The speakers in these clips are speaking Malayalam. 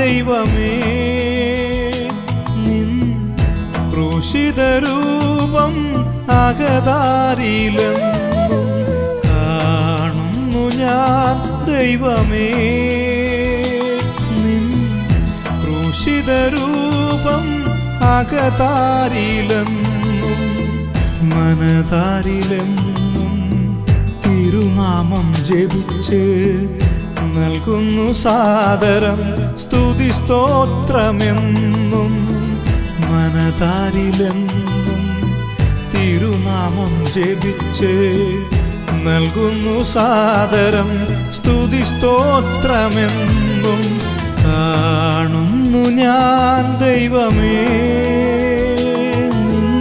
ദൈവമേ നിൻ ക്രൂശിതരൂപം അകതാരിലെന്നും കാണുന്നു ഞാൻ ദൈവമേ നിൻ ക്രൂശിതരൂപം അകതാരിലെന്നും മനതാരിലെന്നും തിരുനാമം ജപിച്ച് നൽകുന്നു സാദരം സ്തുതി സ്തോത്രമെന്നും മനതാരിലെന്നും തിരുനാമം ജപിച്ച് നൽകുന്നു സാദരം സ്തുതി സ്തോത്രമെന്നും കാണുന്നു ഞാൻ ദൈവമേ നിൻ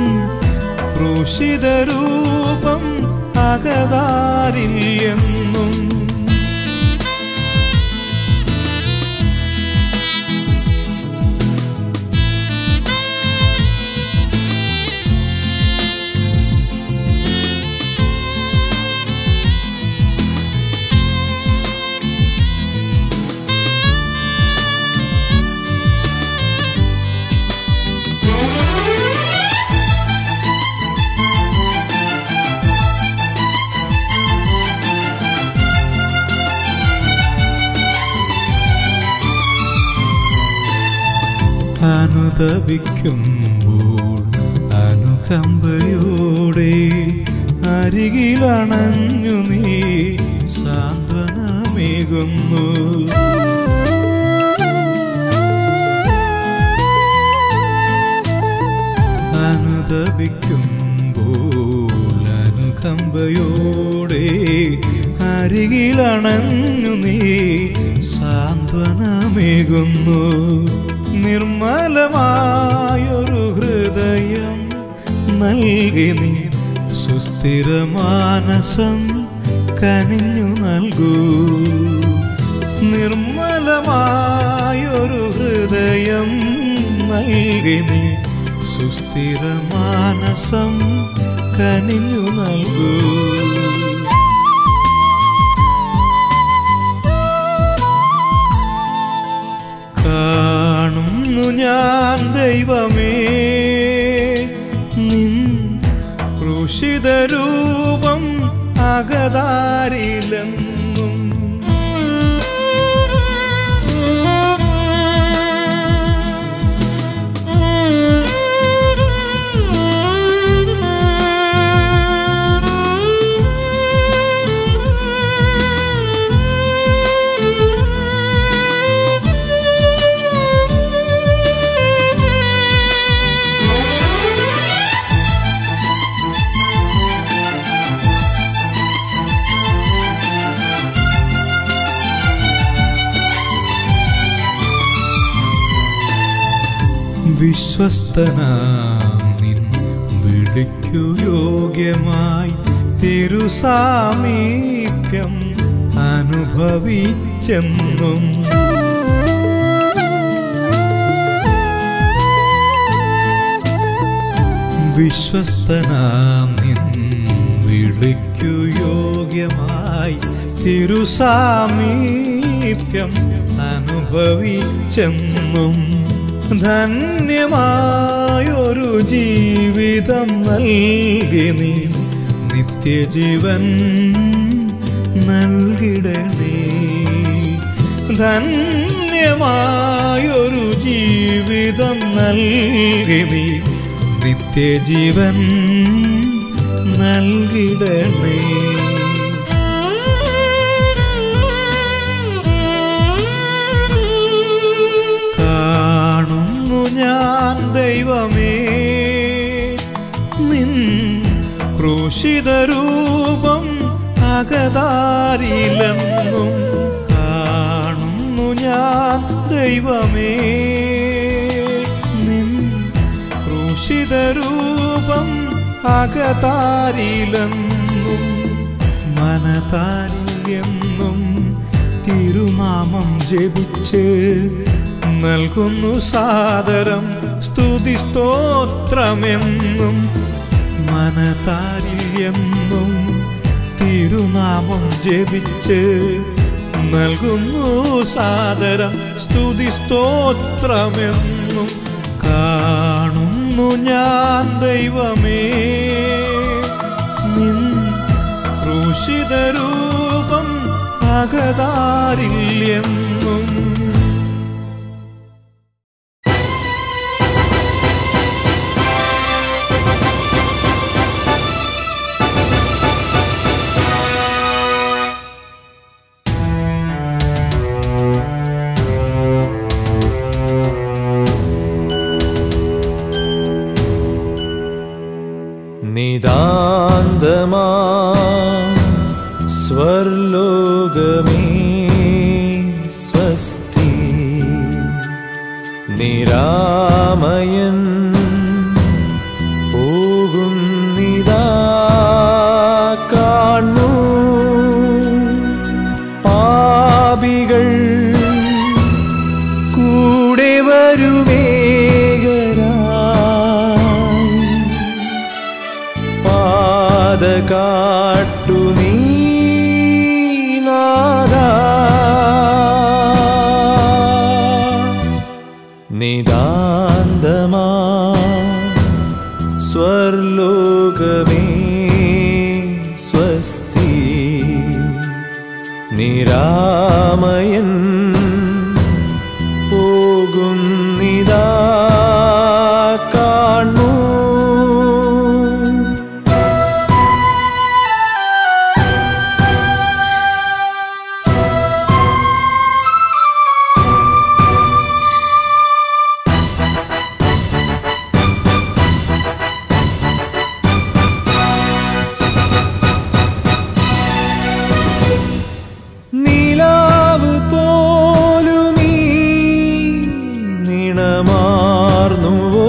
ക്രൂശിതരൂപം അകതാരിൽ എന്നും അനുതപിക്കുമ്പോൾ അനുകമ്പയോടെ അരികിലണഞ്ഞു നീ സാന്ത്വനമേകുന്നു അനുതപിക്കുമ്പോൾ അനുകമ്പയോടെ അരികിലണഞ്ഞു നീ സാന്ത്വനമേകുന്നു നിർമ്മലമായൊരു ഹൃദയം നൽകി നീ സുസ്ഥിരമാനസം കനിഞ്ഞു നൽകൂ നിർമ്മലമായൊരു ഹൃദയം നൽകി നീ സുസ്ഥിരമാനസം കനിഞ്ഞു നൽകൂ കാണുന്നു ഞാൻ ദൈവമേ നിൻ ക്രൂശിതരൂപം അകതാരിലെന്നും വിശ്വസ്തനാം നിൻ വിളിക്കു യോഗ്യമായി തിരുസാമീപ്യം അനുഭവിച്ചെന്നും വിശ്വസ്തനാം നിൻ വിളിക്കു യോഗ്യമായി തിരുസാമീപ്യം അനുഭവിച്ചെന്നും ധന്യമായൊരു ജീവിതം നൽകി നീ നിത്യജീവൻ നൽകിടണേ ധന്യമായൊരു ജീവിതം നൽകി നീ നിത്യജീവൻ നൽകിടണേ കാണുന്നു ഞാൻ ദൈവമേ നിൻ ക്രൂശിതരൂപം അകതാരിലെന്നും കാണുന്നു ഞാൻ ദൈവമേ നിൻ ക്രൂശിതരൂപം അകതാരിലെന്നും മനതാരിലെന്നും തിരുനാമം ജപിച്ച് നൽകുന്നു സാദരം സ്തുതി സ്തോത്രമെന്നും മനതാരിൽ എന്നും തിരുനാമം ജപിച്ച് നൽകുന്നു സാദരം സ്തുതി സ്തോത്രമെന്നും കാണുന്നു ഞാൻ ദൈവമേ നിൻ ക്രൂശിത രൂപം അകതാരിൽ എന്നും നിതാന്തമാ സ്വർലോകമേ സ്വസ്തി നിരാമയൻ പോകുന്നിതാ കാണു പാപികൾ കൂടെ വരുമേകരായി പാത കാട്ടു നീ നാദ നിതാന്തമാ സ്വർലോകമേ സ്വസ്തി നിരാമയൻ പോകുന്നിതാ കാണൂ നിലാവ് പോലുമീ നിണമാർന്നുവോ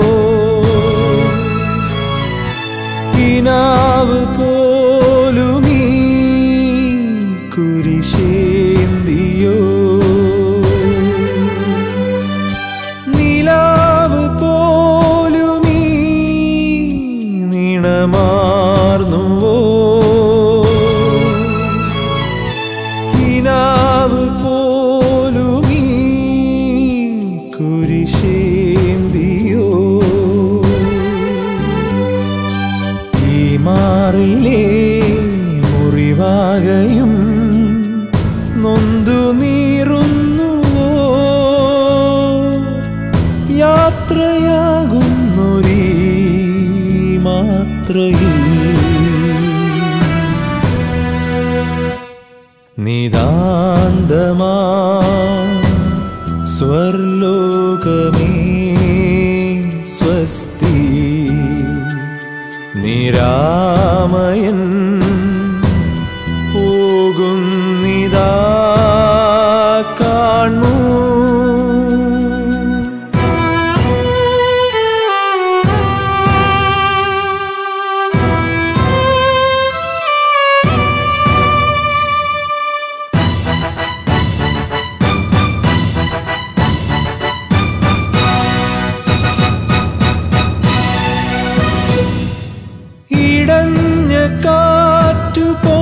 കിനാവ് പോലുമീ കുരിശേന്തിയോ നിലാവ് പോലുമീ നിണമാർന്നുവോ കിനാവ് പോലുമീ കുരിശേന്തിയോ ഈ മാറിലേ മുറിവാകയും നൊന്തു നീറുന്നുവോ യാത്രയാകുന്നൊരീ മാത്രയിൽ നിതാന്തമാ സ്വർലോകമേ സ്വസ്തി നിരാമയൻ പോകുന്നിതാ കാണൂ ഇടഞ്ഞ കാറ്റുപോ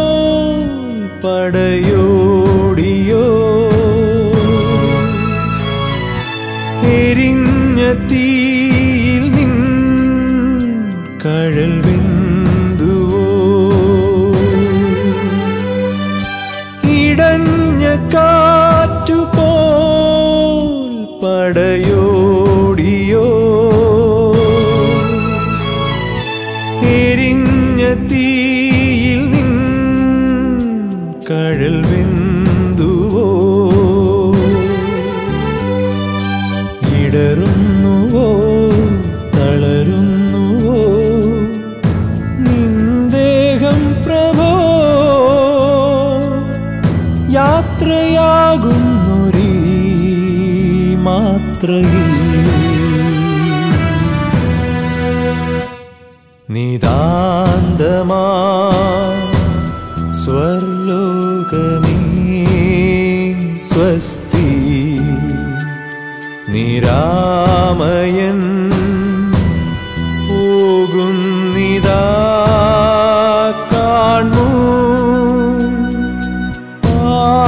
പടയോടിയോ എരിഞ്ഞ തീയിൽ നിൻ കഴൽ വെന്തുവോ ഇടഞ്ഞ കാറ്റുപോ പടയോടിയോ എരിഞ്ഞ തീയിൽ നിൻ കഴൽ വെന്തുവോ ഇടറുന്നുവോ തളരുന്നുവോ നിന്ദേഹം പ്രഭോ യാത്രയാകുന്നൊരീ മാത്രയിൽ നിതാന്തമാ സ്വർലോകമേ സ്വസ്തി നിരാമയൻ പോകുന്നിതാ കാണൂ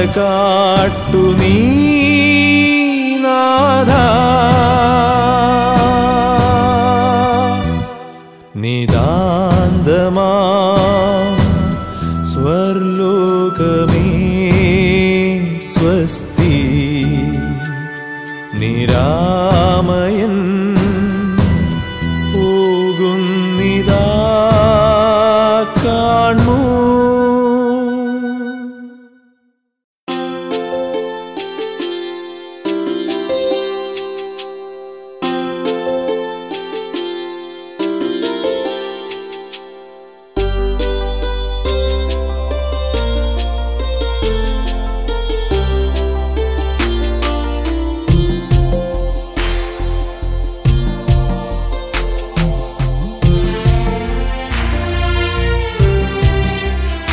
കാട്ടു നീ നാഥ നിതാന്തമാ സ്വർലോകമേ സ്വസ്തി നിരാമയൻ പോകുന്നിതാ കാണൂ ും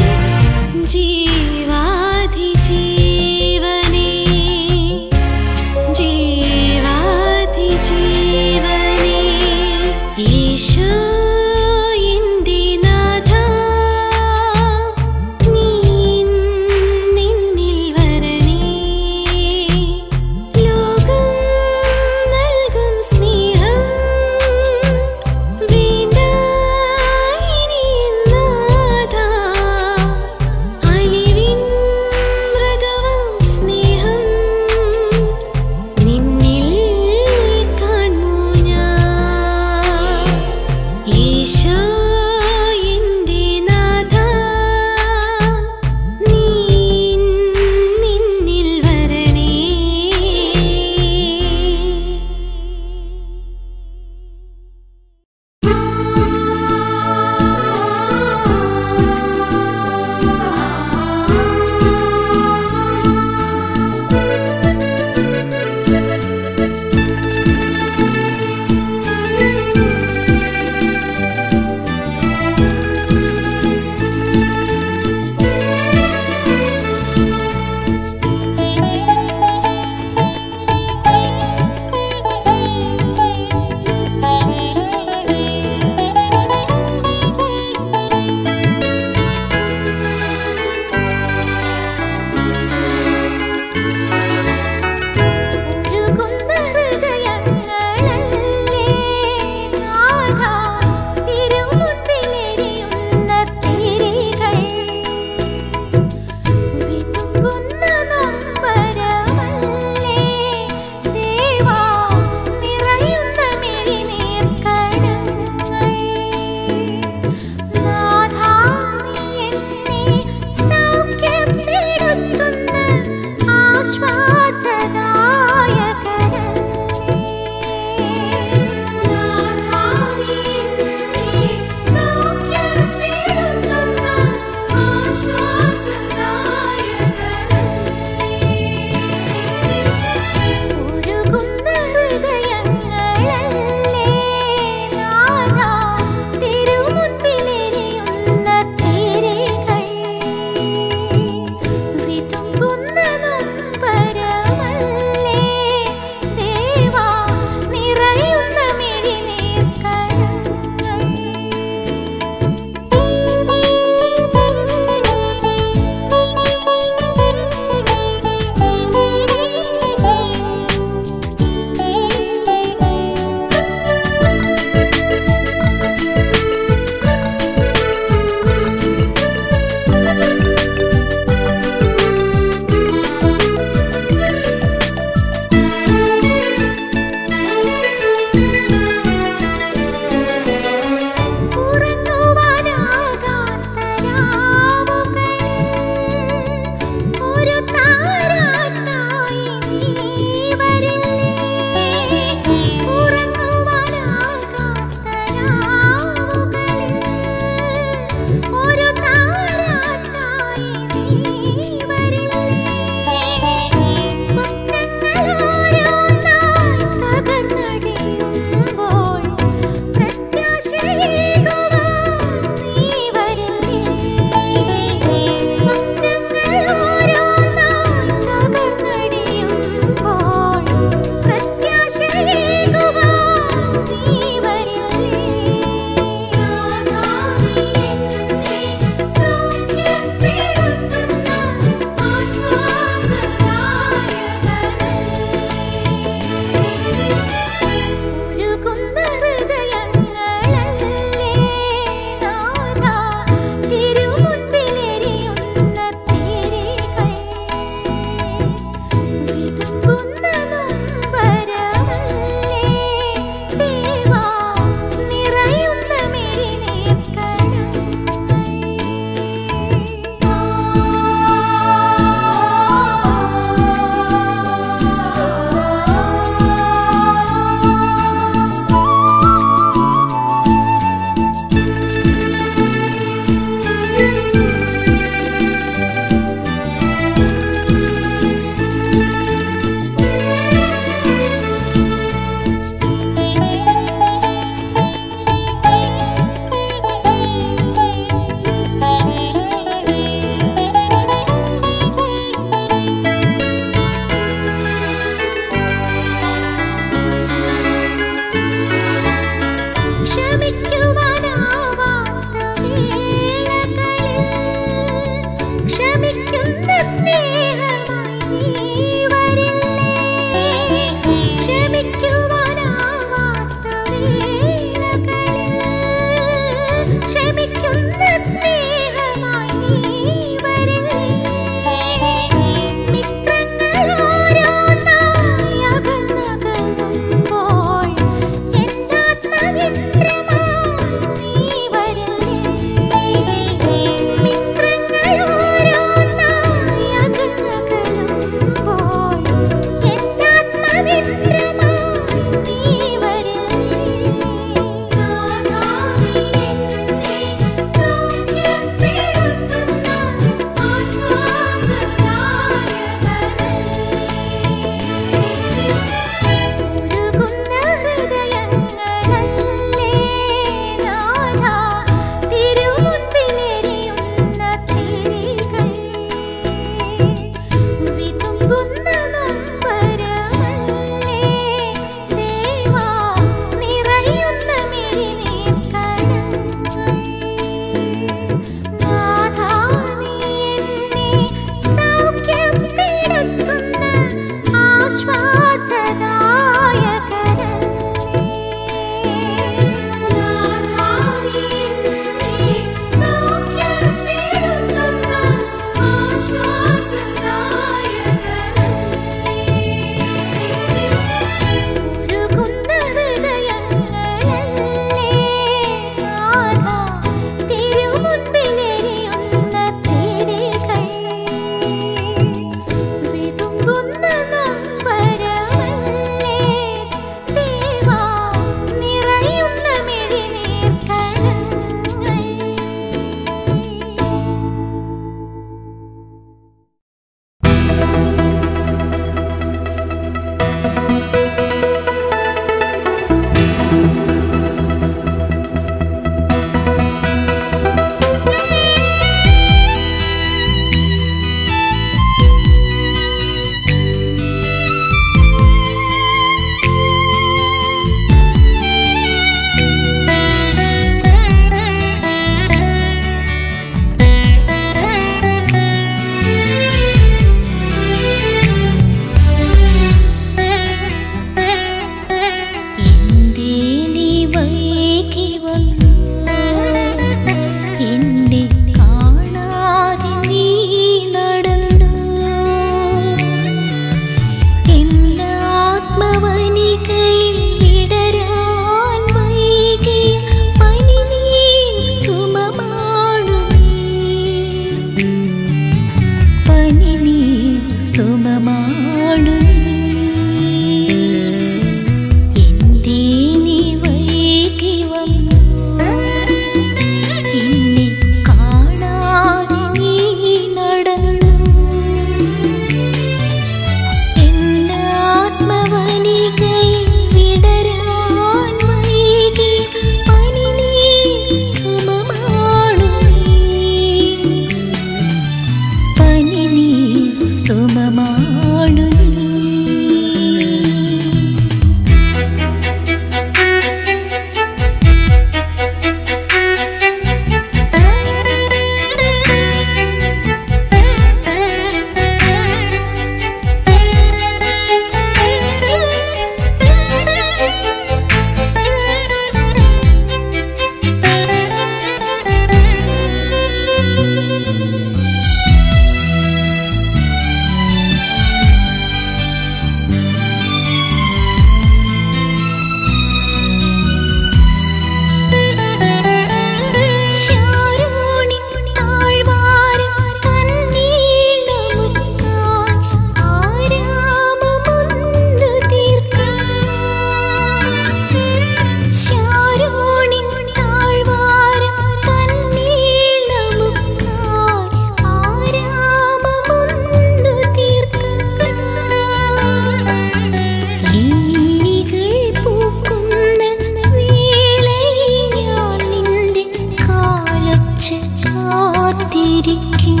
കാലൊച്ച് കാത്തിരിക്കും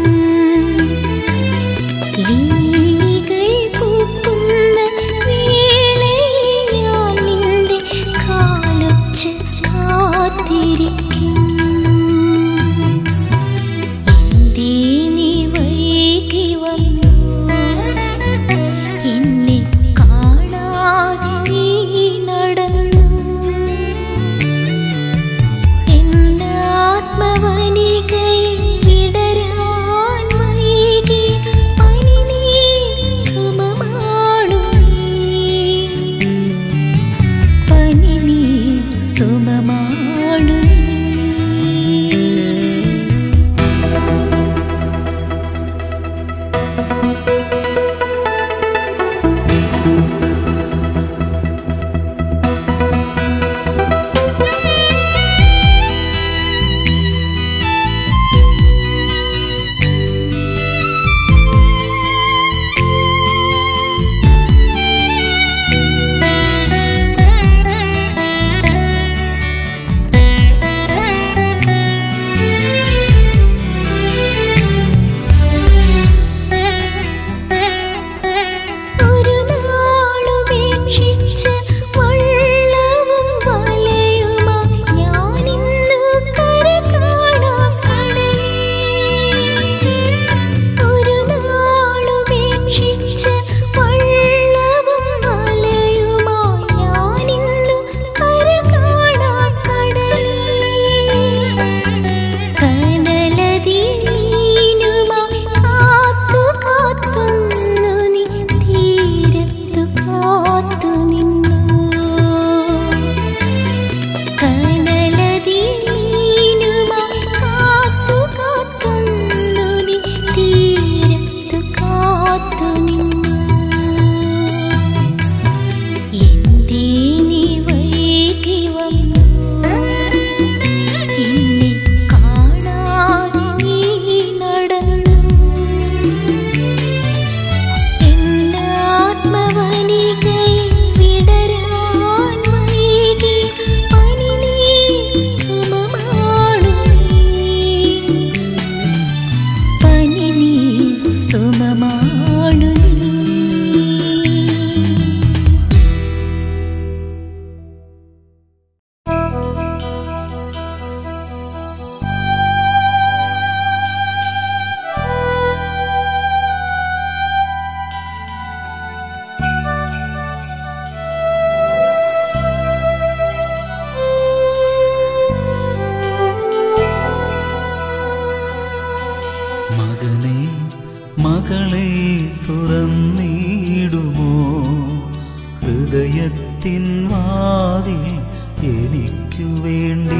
ലില്ലികൾ പൂക്കുന്ന വേളയിൽ ഞാൻ നിന്റെ കാലൊച്ച് കാത്തിരിക്കും എന്തേ നീ വൈകി വന്നു എന്നെ കാണാതെ നീ നടന്നു എന്നാത്മവനികയിൽ വിടരാൻ വൈകി പനിനീർ സുമമാണു നീ. പനിനീർ സുമമാണു നീ. ഒരു നാളുപേക്ഷിച്ച് വള്ളവും വലയുമായി ഞാനിന്നു കര കാണാം കടലിൽ. ഒരു നാളുപേക്ഷിച്ച് വള്ളവും വലയുമായി ഞാനിന്നു കര കാണാം കടലിൽ. കനലതിനീനുമായി കാത്തു കാത്തുന്നു നീ തീരത്തു കാത്തു നിന്നു കനലതിനീനുമായി കാത്തു കാത്തുന്നു നീ തീരത്തു കാത്തു നിന്നു എന്തേ നീ വൈകി വന്നു എന്നെ കാണാതെ നീ നടന്നു എന്നാത്മവനികയിൽ വിടരാൻ വൈകി പനിനീർ സുമമാണു നീ. പനിനീർ സുമമാണു നീ. മകനെ മകളെ തുറന്നിടുമോ ഹൃദയത്തിൻ വാതിൽ എനിക്കു വേണ്ടി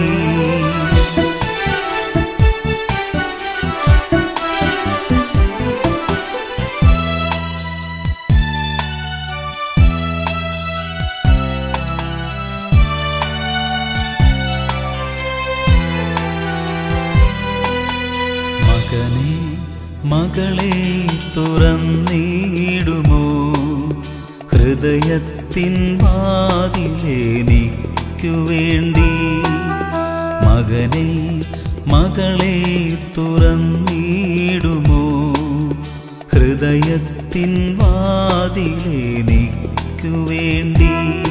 മകനെ മകളെ തുറന്നിടുമോ ഹൃദയത്തിൻ വാതിലെനിക്കു വേണ്ടി മകനെ മകളെ തുറന്നിടുമോ ഹൃദയത്തിൻ വാതിലെനിക്കു വേണ്ടി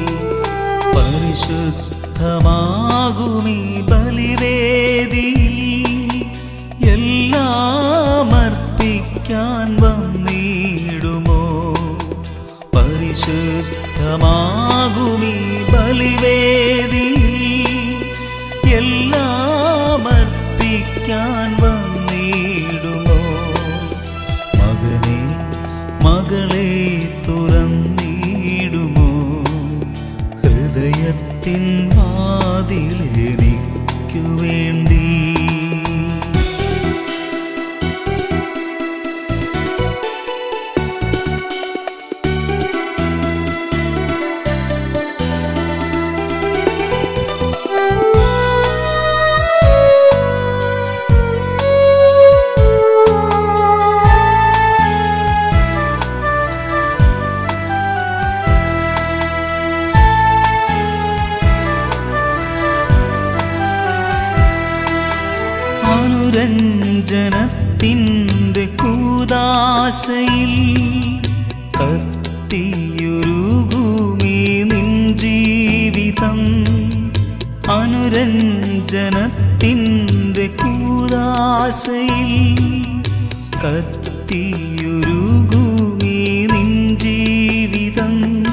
പരിശുദ്ധമാകുമീ ബലിവേദിയിൽ എല്ലാം അർപ്പിക്കാൻ വന്നിടുമോ പരിശുദ്ധമാകുമീ ബലിവേദിയിൽ എല്ലാം അർപ്പിക്കാൻ വന്നിടുമോ മകനെ മകളെ തുറന്നിടുമോ ഹൃദയത്തിൻ വാതിലെനിക്കു വേണ്ടി അനുരഞ്ജനത്തിൻ്റെ കൂതാശയിൽ കത്തിയൊരുകുമീ നിൻ ജീവിതം അനുരഞ്ജനത്തിൻ്റെ കൂതാശയിൽ കത്തിയൊരുകുമീ നിൻ ജീവിതം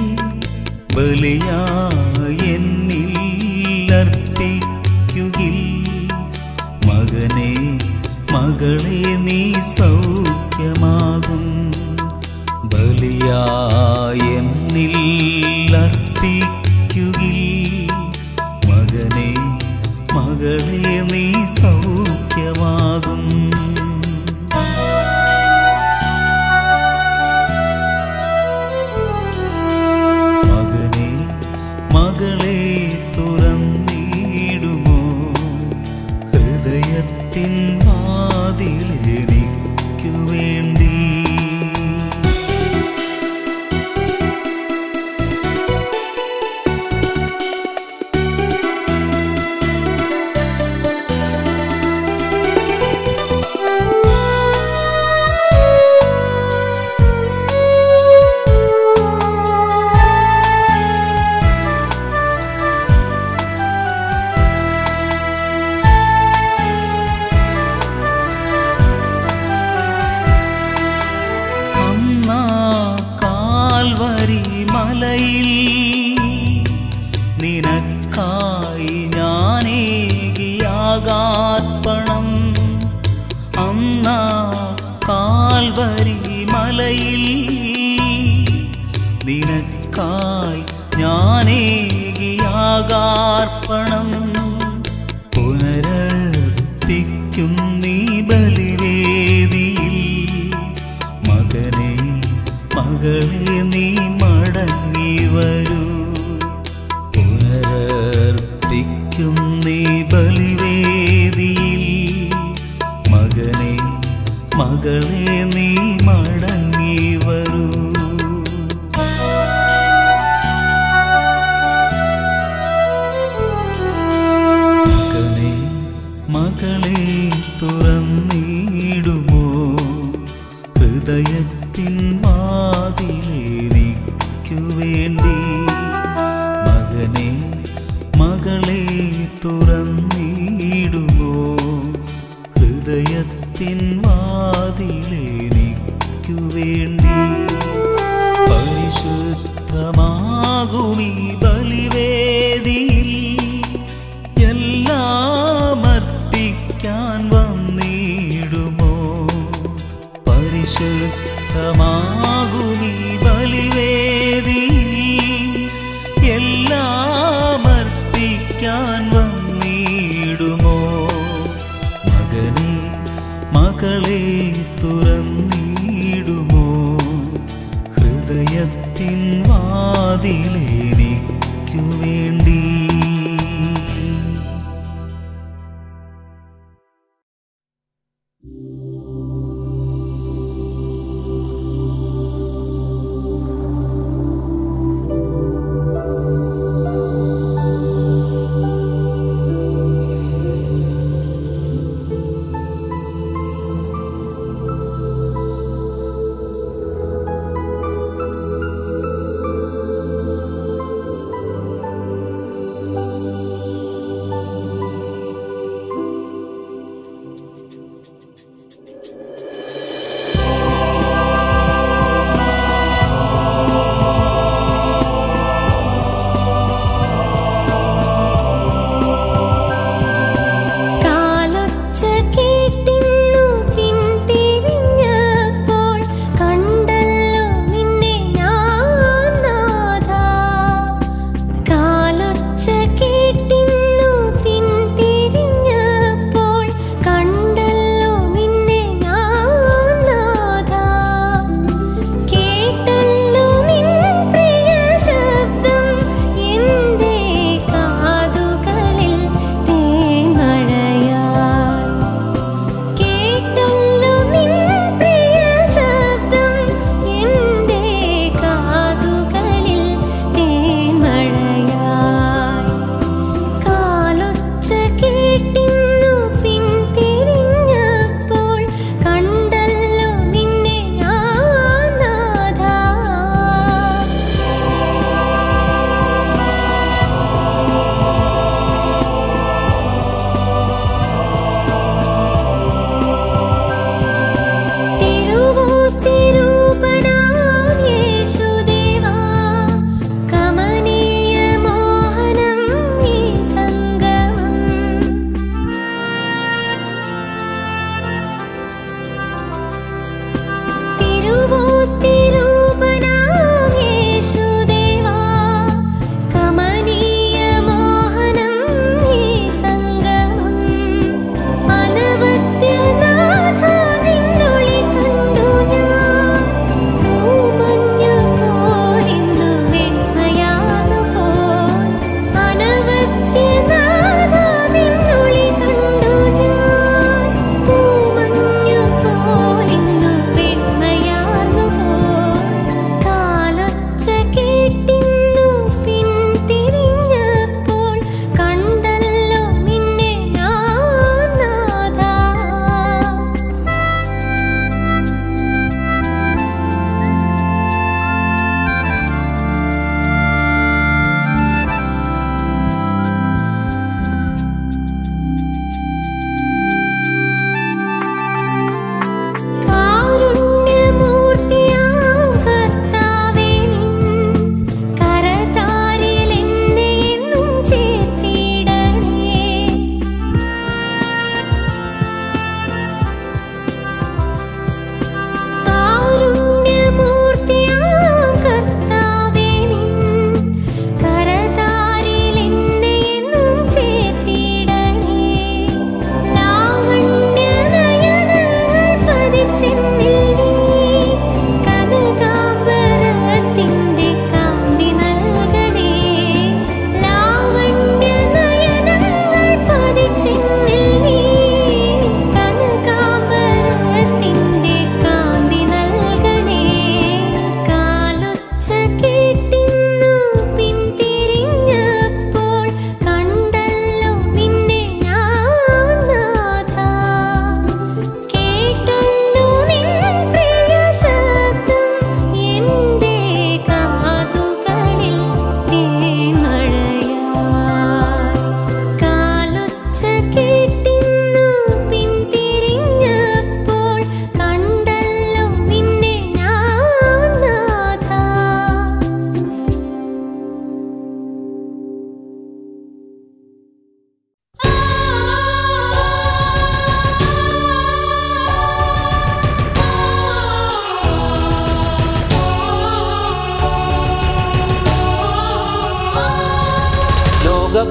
ബലിയായെന്നിൽ അർപ്പിക്കുകിൽ മകനെ മകളെ നീ സൗഖ്യമാകും ബലിയായെന്നിൽ അർപ്പിക്കുകിൽ മകനെ മകളെ നീ സൗഖ്യമാകും മകനെ മകളെ തുറന്നിടുമോ ഹൃദയത്തിൻ വാതിലെനിക്കു വേണ്ടി അന്നാ കാൽവരി മലയിൽ നിനക്കായി ഞാനേകിയാകാർപ്പണം അന്നാ കാൽവരി മലയിൽ നിനക്കായി ഞാനേകിയാകാർപ്പണം പുനരർപ്പിക്കും നീ ബലിവേദിയിൽ മകനെ മകളെ നീ മടങ്ങി വരൂ പുനരർപ്പിക്കും നീ ബലിവേദിയിൽ മകനെ മകളെ നീ മടങ്ങി വരൂ മകനെ മകളെ തുറന്നിടുമോ ഹൃദയത്തിൻ വാതിലെനിക്കു വേണ്ടി മകനെ മകളെ തുറന്നിടുമോ ഹൃദയത്തിൻ വാതിലെനിക്കു വേണ്ടി പരിശുദ്ധമാകുമീ ബലിവേദിയിൽ എല്ലാം അർപ്പിക്കാൻ വന്നിടുമോ പരിശുദ്ധമാകുമീ ബലിവേദിയിൽ എല്ലാം അർപ്പിക്കാൻ വന്നിടുമോ മകനെ മകളെ തുറന്നിടുമോ ഹൃദയത്തിൻ വാതിലെനിക്കു വേണ്ടി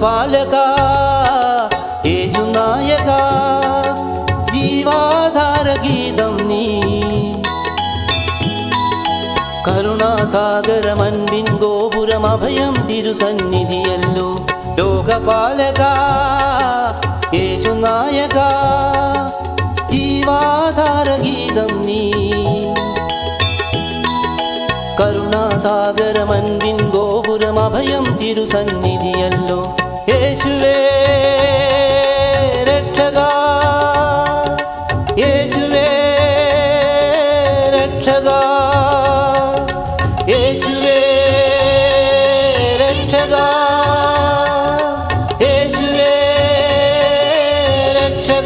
ലോകപാലക യേശുനായക ജീവാധാര ഗീതം നീ കരുണാസാഗരമൻപിൻ ഗോപുരം അഭയം തിരുസന്നിധിയല്ലോ ലോകപാലക യേശുനായക ജീവാധാര ഗീതം നീ കരുണാസാഗരമൻപിൻ ഗോപുരം അഭയം തിരുസന്നിധിയല്ലോ യേശുവേ രക്ഷക യേശുവേ രക്ഷക യേശുവേ രക്ഷക യേശുവേ രക്ഷക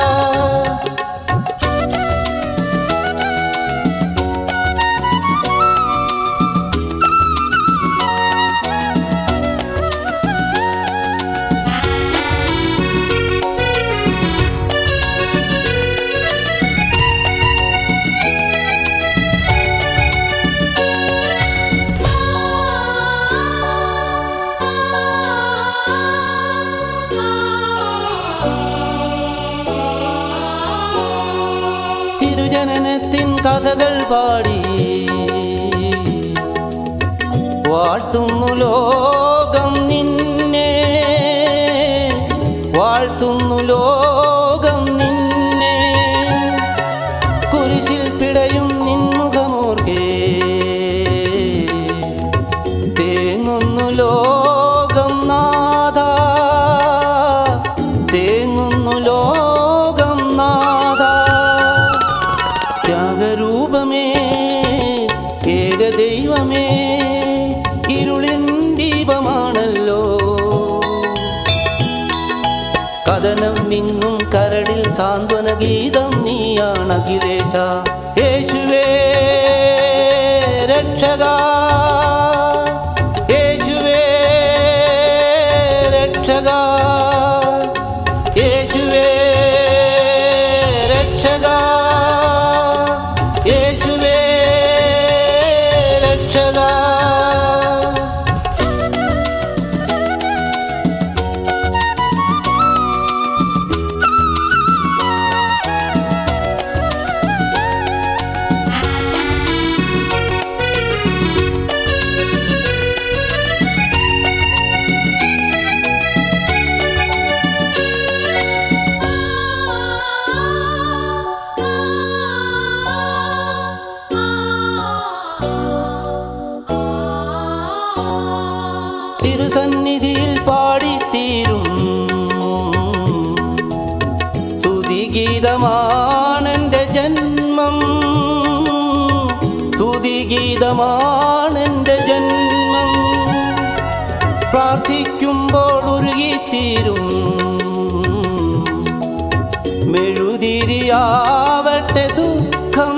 തിരുജനനത്തിൻ കഥകൾ പാടി വാഴ്ത്തുന്നു ലോകം നിന്നെ വാഴ്ത്തുന്നു ലോകം നിന്നെ കുരിശിൽ പിടയും നിൻമുഖമോർക്കേ തേങ്ങുന്നു ലോകം നാഥ തേങ്ങുന്നു ലോകം നാഥ ത്യാഗരൂപമേ ഏകദൈവമേ ഇരുളിൻ ദീപമാണല്ലോ കഥനം നിന്നും കരടിൽ സാന്ത്വന ഗീതം നീയാണ് അഖിലേശ യേശുവേ രക്ഷക യേശുവേ രക്ഷക യേശുവേ രക്ഷക യേശുവേ രക്ഷക തിരുസന്നിധിയിൽ പാടിത്തീരും തുതിഗീതമാണെൻ്റെ ജന്മം തുതിഗീതമാണെൻ്റെ ജന്മം പ്രാർത്ഥിക്കുമ്പോൾ ഉരുകിത്തീരും മെഴുതിരിയാവട്ടെ ദുഃഖം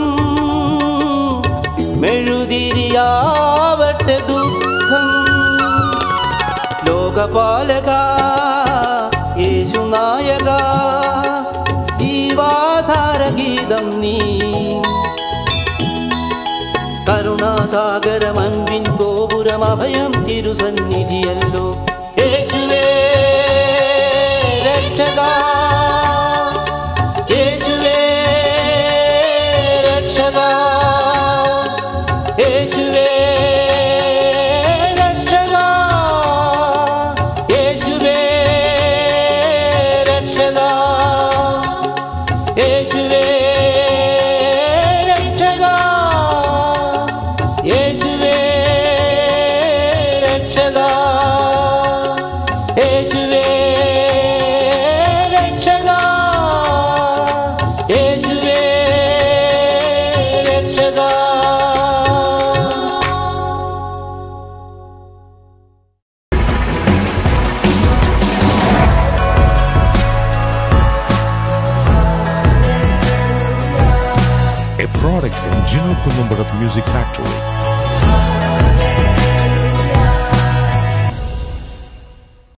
മെഴുതിരിയാവട്ടെ ദുഃഖം ലോകപാലക യേശുനായക ജീവാധാര ഗീതം നീ കരുണാസാഗരമൻപിൻ ഗോപുരം അഭയം തിരുസന്നിധിയല്ലോ യേശുവേ രക്ഷക യേശുവേ രക്ഷക യേശുവേ രക്ഷക യേശുവേ രക്ഷക യേശുവേ രക്ഷക യേശുവേ രക്ഷക യേശുവേ രക്ഷക യേശുവേ രക്ഷക a product from Gino Columbarat Music Factory.